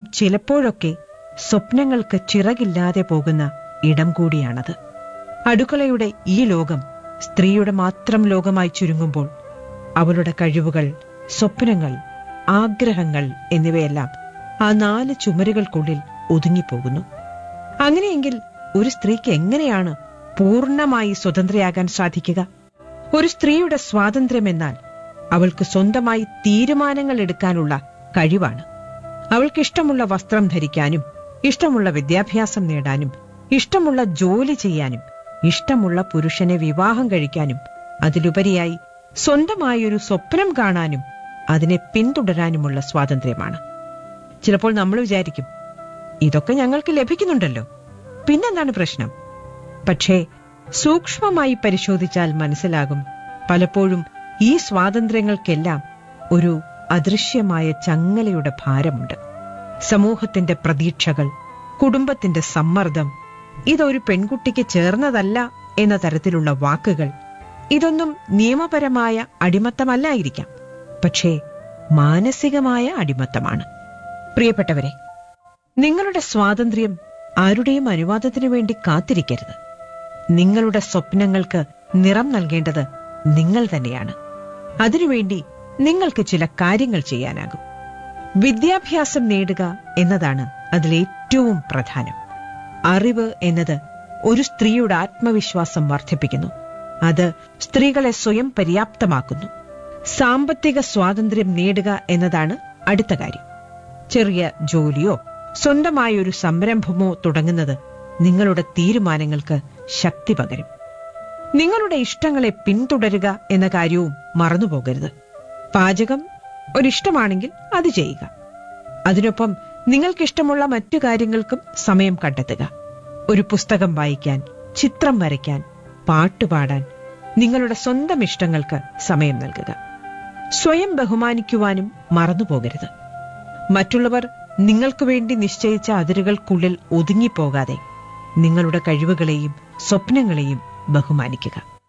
ചിലപ്പോഴൊക്കെ സ്വപ്നങ്ങൾക്ക് ചിറകില്ലാതെ പോകുന്ന ഇടം കൂടിയാണത് അടുക്കളയുടെ ഈ ലോകം സ്ത്രീയുടെ മാത്രം ലോകമായി ചുരുങ്ങുമ്പോൾ അവളുടെ കഴിവുകൾ സ്വപ്നങ്ങൾ ആഗ്രഹങ്ങൾ എന്നിവയെല്ലാം ആ നാല് ചുമരുകൾക്കുള്ളിൽ ഒതുങ്ങിപ്പോകുന്നു അങ്ങനെയെങ്കിൽ ഒരു സ്ത്രീക്ക് എങ്ങനെയാണ് പൂർണ്ണമായി സ്വതന്ത്രയാകാൻ സാധിക്കുക ഒരു സ്ത്രീയുടെ സ്വാതന്ത്ര്യം എന്നാൽ അവൾക്ക് സ്വന്തമായി തീരുമാനങ്ങൾ എടുക്കാനുള്ള കഴിവാണ് അവൾക്ക് ഇഷ്ടമുള്ള വസ്ത്രം ധരിക്കാനും ഇഷ്ടമുള്ള വിദ്യാഭ്യാസം നേടാനും ഇഷ്ടമുള്ള ജോലി ചെയ്യാനും ഇഷ്ടമുള്ള പുരുഷനെ വിവാഹം കഴിക്കാനും അതിലുപരിയായി സ്വന്തമായൊരു സ്വപ്നം കാണാനും അതിനെ പിന്തുടരാനുമുള്ള സ്വാതന്ത്ര്യമാണ് ചിലപ്പോൾ നമ്മൾ വിചാരിക്കും ഇതൊക്കെ ഞങ്ങൾക്ക് ലഭിക്കുന്നുണ്ടല്ലോ പിന്നെന്താണ് പ്രശ്നം പക്ഷേ സൂക്ഷ്മമായി പരിശോധിച്ചാൽ മനസ്സിലാകും പലപ്പോഴും ഈ സ്വാതന്ത്ര്യങ്ങൾക്കെല്ലാം ഒരു അദൃശ്യമായ ചങ്ങലയുടെ ഭാരമുണ്ട് സമൂഹത്തിന്റെ പ്രതീക്ഷകൾ കുടുംബത്തിന്റെ സമ്മർദ്ദം ഇതൊരു പെൺകുട്ടിക്ക് ചേർന്നതല്ല എന്ന തരത്തിലുള്ള വാക്കുകൾ ഇതൊന്നും നിയമപരമായ അടിമത്തമല്ലായിരിക്കാം പക്ഷേ മാനസികമായ അടിമത്തമാണ് പ്രിയപ്പെട്ടവരെ നിങ്ങളുടെ സ്വാതന്ത്ര്യം ആരുടെയും അനുവാദത്തിനു വേണ്ടി കാത്തിരിക്കരുത് നിങ്ങളുടെ സ്വപ്നങ്ങൾക്ക് നിറം നൽകേണ്ടത് നിങ്ങൾ തന്നെയാണ് അതിനുവേണ്ടി നിങ്ങൾക്ക് ചില കാര്യങ്ങൾ ചെയ്യാനാകും വിദ്യാഭ്യാസം നേടുക എന്നതാണ് അതിലേറ്റവും പ്രധാനം അറിവ് എന്നത് ഒരു സ്ത്രീയുടെ ആത്മവിശ്വാസം വർദ്ധിപ്പിക്കുന്നു അത് സ്ത്രീകളെ സ്വയം പര്യാപ്തമാക്കുന്നു സാമ്പത്തിക സ്വാതന്ത്ര്യം നേടുക എന്നതാണ് അടുത്ത കാര്യം ചെറിയ ജോലിയോ സ്വന്തമായ ഒരു സംരംഭമോ തുടങ്ങുന്നത് നിങ്ങളുടെ തീരുമാനങ്ങൾക്ക് ശക്തി പകരും നിങ്ങളുടെ ഇഷ്ടങ്ങളെ പിന്തുടരുക എന്ന കാര്യവും മറന്നുപോകരുത് പാചകം ഒരിഷ്ടമാണെങ്കിൽ അത് ചെയ്യുക അതിനൊപ്പം നിങ്ങൾക്കിഷ്ടമുള്ള മറ്റു കാര്യങ്ങൾക്കും സമയം കണ്ടെത്തുക ഒരു പുസ്തകം വായിക്കാൻ ചിത്രം വരയ്ക്കാൻ പാട്ടുപാടാൻ നിങ്ങളുടെ സ്വന്തം ഇഷ്ടങ്ങൾക്ക് സമയം നൽകുക സ്വയം ബഹുമാനിക്കുവാനും മറന്നുപോകരുത് മറ്റുള്ളവർ നിങ്ങൾക്ക് വേണ്ടി നിശ്ചയിച്ച അതിരുകൾക്കുള്ളിൽ ഒതുങ്ങിപ്പോകാതെ നിങ്ങളുടെ കഴിവുകളെയും സ്വപ്നങ്ങളെയും ബഹുമാനിക്കുക